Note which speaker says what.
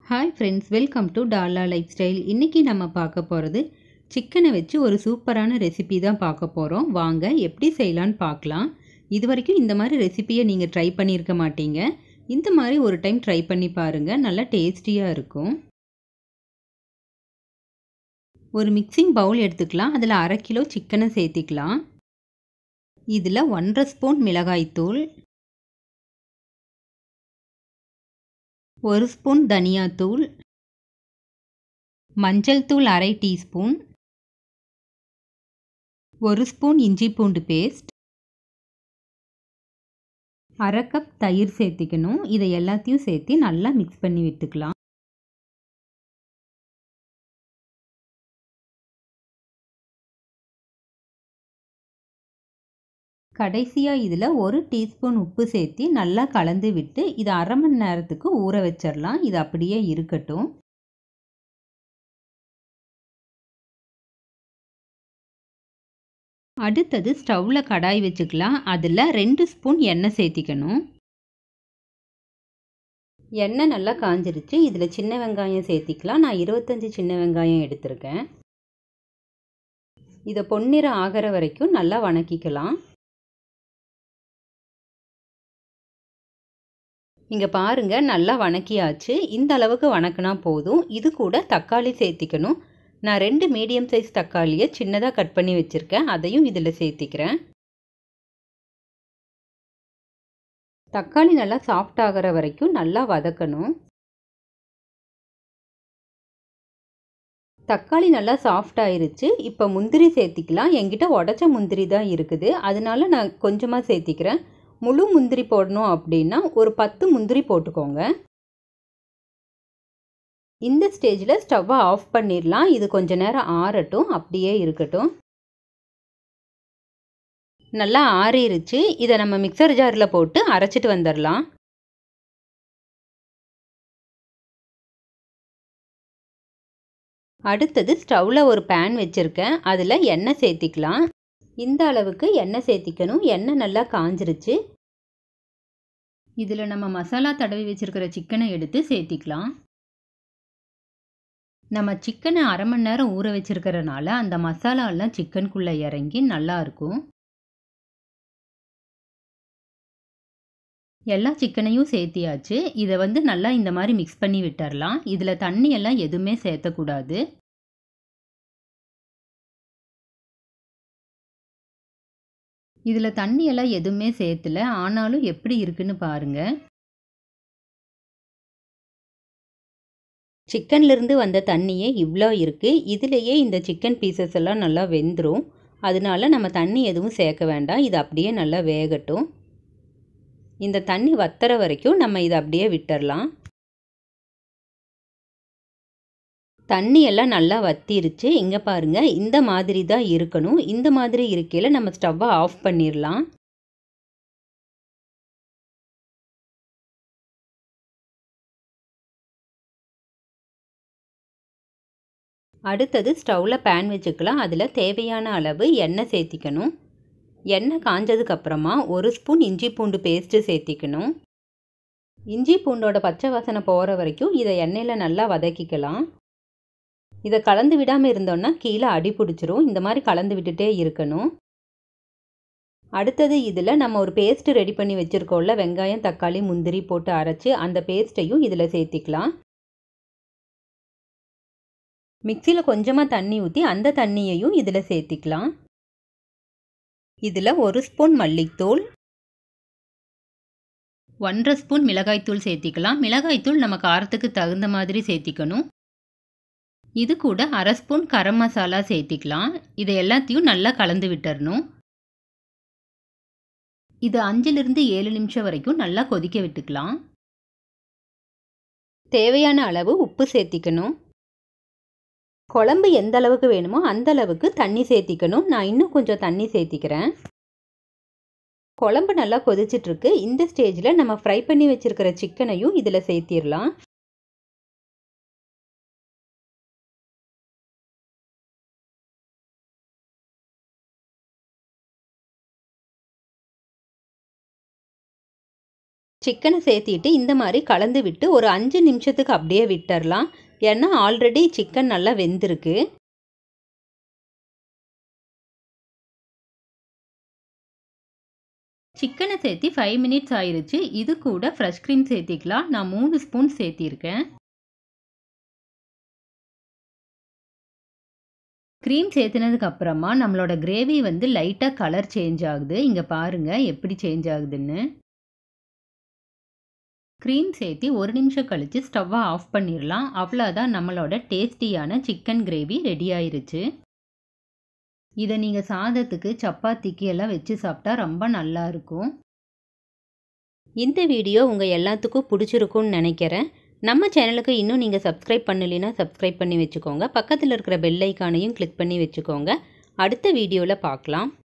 Speaker 1: hi friends welcome to டாலா lifestyle இன்றைக்கி நம்ம பார்க்க போகிறது சிக்கனை வச்சு ஒரு சூப்பரான ரெசிபி தான் பார்க்க போகிறோம் வாங்க எப்படி செய்யலான்னு பார்க்கலாம் இது வரைக்கும் இந்த மாதிரி ரெசிபியை நீங்கள் ட்ரை பண்ணியிருக்க மாட்டீங்க இந்த மாதிரி ஒரு டைம் ட்ரை பண்ணி பாருங்கள் நல்லா டேஸ்டியாக இருக்கும் ஒரு மிக்சிங் பவுல் எடுத்துக்கலாம் அதில் அரை கிலோ சிக்கனை சேர்த்திக்கலாம் இதில் ஒன்றரை ஸ்பூன் மிளகாய்த்தூள் ஒரு ஸ்பூன் தனியாத்தூள் மஞ்சள் தூள் அரை டீஸ்பூன் ஒரு ஸ்பூன் இஞ்சி பூண்டு பேஸ்ட் அரை கப் தயிர் சேர்த்திக்கணும் இதை எல்லாத்தையும் சேர்த்து நல்லா மிக்ஸ் பண்ணி விட்டுக்கலாம் கடைசியாக இதில் ஒரு டீஸ்பூன் உப்பு சேர்த்து நல்லா கலந்து விட்டு இதை அரை மணி நேரத்துக்கு ஊற வச்சிடலாம் இது அப்படியே இருக்கட்டும் அடுத்தது ஸ்டவ்வில் கடாய் வச்சுக்கலாம் அதில் ரெண்டு ஸ்பூன் எண்ணெய் சேர்த்திக்கணும் எண்ணெய் நல்லா காஞ்சிருச்சு இதில் சின்ன வெங்காயம் சேர்த்திக்கலாம் நான் இருபத்தஞ்சி சின்ன வெங்காயம் எடுத்திருக்கேன் இதை பொன்னிறம் ஆகிற வரைக்கும் நல்லா வணக்கிக்கலாம் இங்கே பாருங்கள் நல்லா வணக்கியாச்சு இந்த அளவுக்கு வணக்கினா போதும் இது கூட தக்காளி சேர்த்திக்கணும் நான் ரெண்டு மீடியம் சைஸ் தக்காளியை சின்னதாக கட் பண்ணி வச்சுருக்கேன் அதையும் இதில் சேர்த்திக்கிறேன் தக்காளி நல்லா சாஃப்ட் ஆகிற வரைக்கும் நல்லா வதக்கணும் தக்காளி நல்லா சாஃப்ட் ஆயிருச்சு இப்போ முந்திரி சேர்த்திக்கலாம் என்கிட்ட உடச்ச முந்திரி தான் இருக்குது அதனால நான் கொஞ்சமாக சேர்த்திக்கிறேன் முழு முந்திரி போடணும் அப்படின்னா ஒரு பத்து முந்திரி போட்டுக்கோங்க இந்த ஸ்டேஜில் ஸ்டவ்வை ஆஃப் பண்ணிடலாம் இது கொஞ்ச நேரம் ஆறட்டும் அப்படியே இருக்கட்டும் நல்லா ஆறிருச்சு இதை நம்ம மிக்சர் ஜாரில் போட்டு அரைச்சிட்டு வந்துடலாம் அடுத்தது ஸ்டவ்வில் ஒரு பேன் வச்சுருக்கேன் அதில் எண்ணெய் சேர்த்திக்கலாம் இந்த அளவுக்கு எண்ணெய் சேர்த்திக்கணும் எண்ணெய் நல்லா காஞ்சிருச்சு இதில் நம்ம மசாலா தடவி வச்சுருக்கிற சிக்கனை எடுத்து சேர்த்திக்கலாம் நம்ம சிக்கனை அரை மணி நேரம் ஊற வச்சுருக்கிறனால அந்த மசாலாலாம் சிக்கனுக்குள்ளே இறங்கி நல்லா இருக்கும் எல்லா சிக்கனையும் சேர்த்தியாச்சு இதை வந்து நல்லா இந்த மாதிரி மிக்ஸ் பண்ணி விட்டுறலாம் இதில் தண்ணி எல்லாம் எதுவுமே சேர்த்தக்கூடாது இதில் தண்ணியெல்லாம் எதுவுமே சேர்த்துல ஆனாலும் எப்படி இருக்குன்னு பாருங்கள் சிக்கன்லேருந்து வந்த தண்ணியே இவ்வளோ இருக்குது இதிலேயே இந்த சிக்கன் பீசஸ் எல்லாம் நல்லா வெந்துடும் அதனால நம்ம தண்ணி எதுவும் சேர்க்க வேண்டாம் இது அப்படியே நல்லா வேகட்டும் இந்த தண்ணி வத்துற வரைக்கும் நம்ம இதை அப்படியே விட்டுறலாம் தண்ணி எல்லாம் நல்லா வத்திருச்சு இங்கே பாருங்கள் இந்த மாதிரி தான் இருக்கணும் இந்த மாதிரி இருக்கையில் நம்ம ஸ்டவ்வை ஆஃப் பண்ணிடலாம் அடுத்தது ஸ்டவ்வில் பேன் வச்சுக்கலாம் அதில் தேவையான அளவு எண்ணெய் சேர்த்திக்கணும் எண்ணெய் காஞ்சதுக்கப்புறமா ஒரு ஸ்பூன் இஞ்சி பூண்டு பேஸ்ட்டு சேர்த்திக்கணும் இஞ்சி பூண்டோட பச்சை வாசனை போகிற வரைக்கும் இதை எண்ணெயில் நல்லா வதக்கிக்கலாம் இதை கலந்து விடாமல் இருந்தோன்னா கீழே அடி பிடிச்சிரும் இந்த மாதிரி கலந்து விட்டுட்டே இருக்கணும் அடுத்தது இதில் நம்ம ஒரு பேஸ்ட்டு ரெடி பண்ணி வச்சுருக்கோம்ல வெங்காயம் தக்காளி முந்திரி போட்டு அரைச்சி அந்த பேஸ்ட்டையும் இதில் சேர்த்திக்கலாம் மிக்சியில் கொஞ்சமாக தண்ணி ஊற்றி அந்த தண்ணியையும் இதில் சேர்த்திக்கலாம் இதில் ஒரு ஸ்பூன் மல்லித்தூள் ஒன்றரை ஸ்பூன் மிளகாய்த்தூள் சேர்த்திக்கலாம் மிளகாய்த்தூள் நம்ம காரத்துக்கு தகுந்த மாதிரி சேர்த்திக்கணும் இது கூட அரை ஸ்பூன் கரம் மசாலா சேர்த்திக்கலாம் இதை எல்லாத்தையும் நல்லா கலந்து விட்டுறணும் இது அஞ்சிலிருந்து ஏழு நிமிஷம் வரைக்கும் நல்லா கொதிக்க விட்டுக்கலாம் தேவையான அளவு உப்பு சேர்த்திக்கணும் குழம்பு எந்த அளவுக்கு வேணுமோ அந்த அளவுக்கு தண்ணி சேர்த்திக்கணும் நான் இன்னும் கொஞ்சம் தண்ணி சேர்த்திக்கிறேன் குழம்பு நல்லா கொதிச்சிட்ருக்கு இந்த ஸ்டேஜில் நம்ம ஃப்ரை பண்ணி வச்சுருக்கிற சிக்கனையும் இதில் சேர்த்திடலாம் சிக்கனை சேர்த்திட்டு இந்த மாதிரி கலந்து விட்டு ஒரு அஞ்சு நிமிஷத்துக்கு அப்படியே விட்டுறலாம் ஏன்னா ஆல்ரெடி சிக்கன் நல்லா வெந்திருக்கு சிக்கனை சேர்த்தி ஃபைவ் மினிட்ஸ் ஆயிருச்சு இது கூட ஃப்ரெஷ் க்ரீம் சேர்த்திக்கலாம் நான் மூணு ஸ்பூன் சேர்த்திருக்கேன் க்ரீம் சேர்த்துனதுக்கு அப்புறமா நம்மளோட கிரேவி வந்து லைட்டாக கலர் சேஞ்ச் ஆகுது இங்கே பாருங்கள் எப்படி சேஞ்ச் ஆகுதுன்னு க்ரீம் சேர்த்தி ஒரு நிமிஷம் கழித்து ஸ்டவ்வை ஆஃப் பண்ணிடலாம் அவ்வளோதான் நம்மளோட டேஸ்டியான சிக்கன் கிரேவி ரெடி ஆயிருச்சு இதை நீங்கள் சாதத்துக்கு சப்பாத்திக்கு எல்லாம் வச்சு சாப்பிட்டா ரொம்ப நல்லா இருக்கும் இந்த வீடியோ உங்கள் எல்லாத்துக்கும் பிடிச்சிருக்கும்னு நினைக்கிறேன் நம்ம சேனலுக்கு இன்னும் நீங்கள் சப்ஸ்கிரைப் பண்ணலைன்னா சப்ஸ்கிரைப் பண்ணி வச்சுக்கோங்க பக்கத்தில் இருக்கிற பெல் ஐக்கானையும் கிளிக் பண்ணி வச்சுக்கோங்க அடுத்த வீடியோவில் பார்க்கலாம்